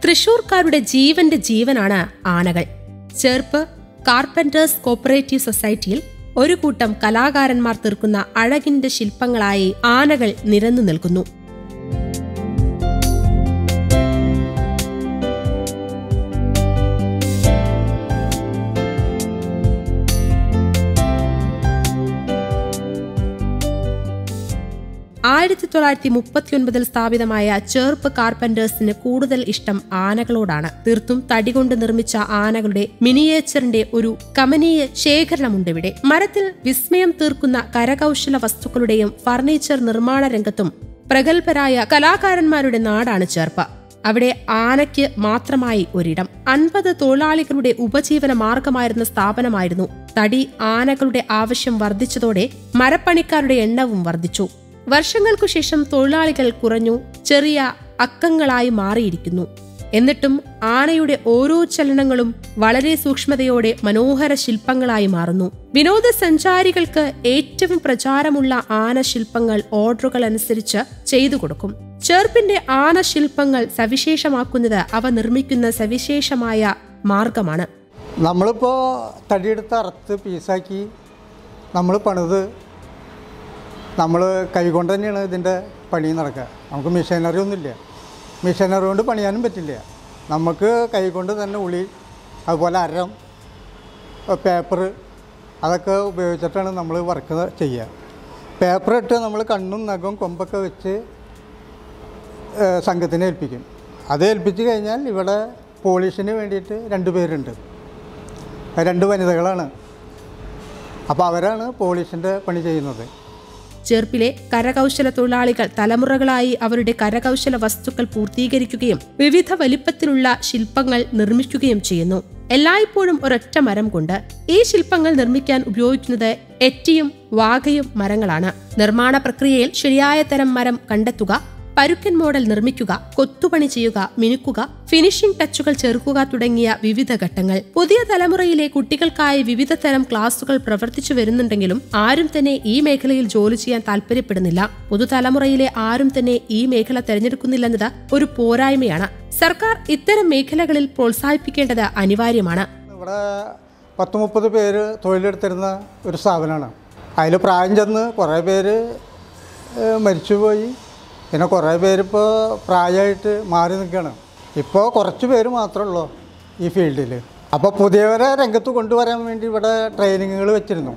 തൃശൂർക്കാരുടെ ജീവന്റെ ജീവനാണ് ആനകൾ ചേർപ്പ് കാർപ്പന്റേഴ്സ് കോപ്പറേറ്റീവ് സൊസൈറ്റിയിൽ ഒരു കൂട്ടം കലാകാരന്മാർ തീർക്കുന്ന അഴകിന്റെ ശില്പങ്ങളായി ആനകൾ നിരന്നു നിൽക്കുന്നു ആയിരത്തി തൊള്ളായിരത്തി മുപ്പത്തിയൊൻപതിൽ സ്ഥാപിതമായ ചേർപ്പ് കാർപ്പന്റേഴ്സിന് കൂടുതൽ ഇഷ്ടം ആനകളോടാണ് തീർത്തും തടി കൊണ്ട് നിർമ്മിച്ച ആനകളുടെ മിനിയേച്ചറിന്റെ ഒരു കമനീയ ശേഖരണമുണ്ട് ഇവിടെ മരത്തിൽ വിസ്മയം തീർക്കുന്ന കരകൗശല വസ്തുക്കളുടെയും ഫർണിച്ചർ നിർമ്മാണ രംഗത്തും പ്രഗത്ഭരായ കലാകാരന്മാരുടെ നാടാണ് ചേർപ്പ് അവിടെ ആനയ്ക്ക് മാത്രമായി ഒരിടം അൻപത് തൊഴിലാളികളുടെ ഉപജീവന മാർഗമായിരുന്ന സ്ഥാപനമായിരുന്നു തടി ആനകളുടെ ആവശ്യം വർദ്ധിച്ചതോടെ മരപ്പണിക്കാരുടെ എണ്ണവും വർദ്ധിച്ചു വർഷങ്ങൾക്കു ശേഷം തൊഴിലാളികൾ കുറഞ്ഞു ചെറിയ അക്കങ്ങളായി മാറിയിരിക്കുന്നു എന്നിട്ടും ആനയുടെ ഓരോ ചലനങ്ങളും വളരെ സൂക്ഷ്മതയോടെ മനോഹര ശില്പങ്ങളായി മാറുന്നു വിനോദസഞ്ചാരികൾക്ക് ഏറ്റവും പ്രചാരമുള്ള ആന ശില്പങ്ങൾ ഓർഡറുകൾ അനുസരിച്ച് ചെയ്തു കൊടുക്കും ചേർപ്പിന്റെ ആന ശില്പങ്ങൾ സവിശേഷമാക്കുന്നത് അവ നിർമ്മിക്കുന്ന സവിശേഷമായ മാർഗമാണ് നമ്മളിപ്പോൾ തടിയെടുത്ത് അറുത്ത് പീസാക്കി നമ്മൾ പണിത് നമ്മൾ കൈകൊണ്ട് തന്നെയാണ് ഇതിൻ്റെ പണി നടക്കുക നമുക്ക് മെഷീനറി ഒന്നുമില്ല മെഷീനറി കൊണ്ട് പണിയാനും പറ്റില്ല നമുക്ക് കൈകൊണ്ട് തന്നെ ഉളി അതുപോലെ അരം പേപ്പർ അതൊക്കെ ഉപയോഗിച്ചിട്ടാണ് നമ്മൾ വർക്ക് ചെയ്യുക പേപ്പർ ഇട്ട് നമ്മൾ കണ്ണും നഖവും കൊമ്പൊക്കെ വെച്ച് ഏഹ്, സംഘത്തിനെ ഏൽപ്പിക്കും അത് ഏൽപ്പിച്ച് കഴിഞ്ഞാൽ ഇവിടെ പോളിഷിന് വേണ്ടിയിട്ട് രണ്ട് പേരുണ്ട് അത് രണ്ട് വനിതകളാണ് അപ്പോൾ അവരാണ് പോളിഷിൻ്റെ പണി ചെയ്യുന്നത് ചേർപ്പിലെ കരകൗശല തൊഴിലാളികൾ തലമുറകളായി അവരുടെ കരകൗശല വസ്തുക്കൾ പൂർത്തീകരിക്കുകയും വിവിധ വലിപ്പത്തിലുള്ള ശില്പങ്ങൾ നിർമ്മിക്കുകയും ചെയ്യുന്നു എല്ലായ്പ്പോഴും ഒരൊറ്റ മരം കൊണ്ട് ഈ ശില്പങ്ങൾ നിർമ്മിക്കാൻ ഉപയോഗിക്കുന്നത് എറ്റിയും വാകയും മരങ്ങളാണ് നിർമ്മാണ പ്രക്രിയയിൽ ശരിയായ തരം മരം കണ്ടെത്തുക പരുക്കൻ മോഡൽ നിർമ്മിക്കുക കൊത്തുപണി ചെയ്യുക മിനുക്കുക ഫിനിഷിംഗ് ടച്ചുകൾ ചേർക്കുക തുടങ്ങിയ വിവിധ ഘട്ടങ്ങൾ പുതിയ തലമുറയിലെ കുട്ടികൾക്കായി വിവിധ തരം ക്ലാസുകൾ പ്രവർത്തിച്ചു വരുന്നുണ്ടെങ്കിലും ആരും തന്നെ ഈ മേഖലയിൽ ജോലി ചെയ്യാൻ താല്പര്യപ്പെടുന്നില്ല പുതുതലമുറയിലെ ആരും തന്നെ ഈ മേഖല തെരഞ്ഞെടുക്കുന്നില്ലെന്നത് ഒരു പോരായ്മയാണ് സർക്കാർ ഇത്തരം മേഖലകളിൽ പ്രോത്സാഹിപ്പിക്കേണ്ടത് അനിവാര്യമാണ് ഇവിടെ പത്ത് മുപ്പത് പേര് തൊഴിലെടുത്തിരുന്ന ഒരു സ്ഥാപനമാണ് അതിൽ പ്രായം ചെന്ന് കുറേ പേര് ഏഹ്, മരിച്ചുപോയി പിന്നെ കുറേ പേരിപ്പോൾ പ്രായമായിട്ട് മാറി നിൽക്കുകയാണ് ഇപ്പോൾ കുറച്ച് പേര് മാത്രമേ ഉള്ളൂ ഈ ഫീൽഡിൽ അപ്പോൾ പുതിയവരെ രംഗത്ത് കൊണ്ടുവരാൻ വേണ്ടി ഇവിടെ ട്രെയിനിങ്ങുകൾ വെച്ചിരുന്നു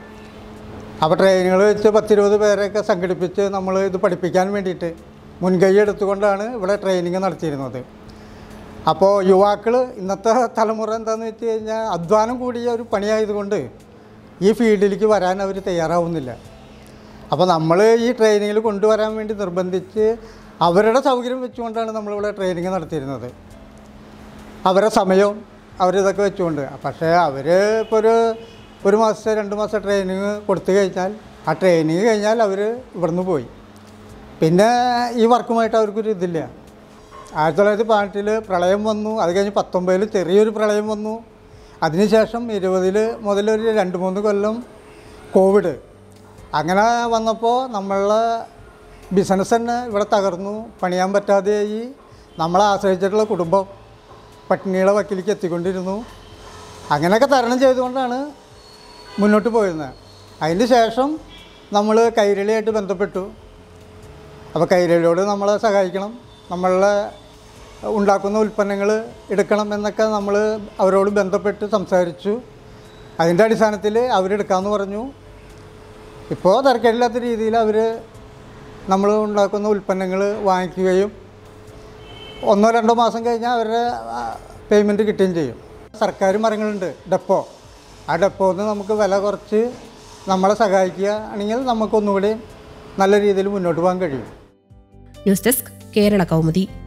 അപ്പോൾ ട്രെയിനുകൾ വെച്ച് പത്തിരുപത് പേരെയൊക്കെ സംഘടിപ്പിച്ച് നമ്മൾ ഇത് പഠിപ്പിക്കാൻ വേണ്ടിയിട്ട് മുൻകൈ എടുത്തുകൊണ്ടാണ് ഇവിടെ ട്രെയിനിങ് നടത്തിയിരുന്നത് അപ്പോൾ യുവാക്കൾ ഇന്നത്തെ തലമുറ എന്താണെന്ന് വെച്ച് കഴിഞ്ഞാൽ അധ്വാനം കൂടിയ ഒരു പണിയായതുകൊണ്ട് ഈ ഫീൽഡിലേക്ക് വരാൻ അവർ തയ്യാറാവുന്നില്ല അപ്പോൾ നമ്മൾ ഈ ട്രെയിനിങ്ങിൽ കൊണ്ടുവരാൻ വേണ്ടി നിർബന്ധിച്ച് അവരുടെ സൗകര്യം വെച്ചുകൊണ്ടാണ് നമ്മളിവിടെ ട്രെയിനിങ് നടത്തിയിരുന്നത് അവരുടെ സമയവും അവരിതൊക്കെ വെച്ചുകൊണ്ട് പക്ഷേ അവർ ഇപ്പോൾ ഒരു ഒരു മാസത്തെ രണ്ട് മാസത്തെ ട്രെയിനിങ് കൊടുത്തു കഴിഞ്ഞാൽ ആ ട്രെയിനിങ് കഴിഞ്ഞാൽ അവർ ഇവിടുന്ന് പോയി പിന്നെ ഈ വർക്കുമായിട്ട് അവർക്കൊരു ഇതില്ല ആയിരത്തി തൊള്ളായിരത്തി പതിനെട്ടിൽ പ്രളയം വന്നു അത് കഴിഞ്ഞ് പത്തൊമ്പതിൽ ചെറിയൊരു പ്രളയം വന്നു അതിനുശേഷം ഇരുപതിൽ മുതലൊരു രണ്ട് മൂന്ന് കൊല്ലം കോവിഡ് അങ്ങനെ വന്നപ്പോൾ നമ്മളെ ബിസിനസ് തന്നെ ഇവിടെ തകർന്നു പണിയാൻ പറ്റാതെയായി നമ്മളെ ആശ്രയിച്ചിട്ടുള്ള കുടുംബം പട്ടിണിയുടെ വക്കിലേക്ക് എത്തിക്കൊണ്ടിരുന്നു അങ്ങനെയൊക്കെ തരണം ചെയ്തുകൊണ്ടാണ് മുന്നോട്ട് പോയിരുന്നത് അതിന് ശേഷം നമ്മൾ കൈരളിയായിട്ട് ബന്ധപ്പെട്ടു അപ്പോൾ കൈരളിയോട് നമ്മളെ സഹായിക്കണം നമ്മളെ ഉണ്ടാക്കുന്ന ഉൽപ്പന്നങ്ങൾ എടുക്കണം എന്നൊക്കെ നമ്മൾ അവരോട് ബന്ധപ്പെട്ട് സംസാരിച്ചു അതിൻ്റെ അടിസ്ഥാനത്തിൽ അവരെടുക്കാമെന്ന് പറഞ്ഞു ഇപ്പോൾ തരക്കേടില്ലാത്ത രീതിയിൽ അവർ നമ്മൾ ഉണ്ടാക്കുന്ന ഉൽപ്പന്നങ്ങൾ വാങ്ങിക്കുകയും ഒന്നോ രണ്ടോ മാസം കഴിഞ്ഞാൽ അവരുടെ പേയ്മെൻറ്റ് കിട്ടുകയും ചെയ്യും സർക്കാർ മരങ്ങളുണ്ട് ഡെപ്പോ ആ ഡെപ്പോന്ന് നമുക്ക് വില കുറച്ച് നമ്മളെ സഹായിക്കുക ആണെങ്കിൽ നമുക്കൊന്നുകൂടി നല്ല രീതിയിൽ മുന്നോട്ട് പോകാൻ കഴിയും ന്യൂസ് ഡെസ്ക് കേരള കൗമുദി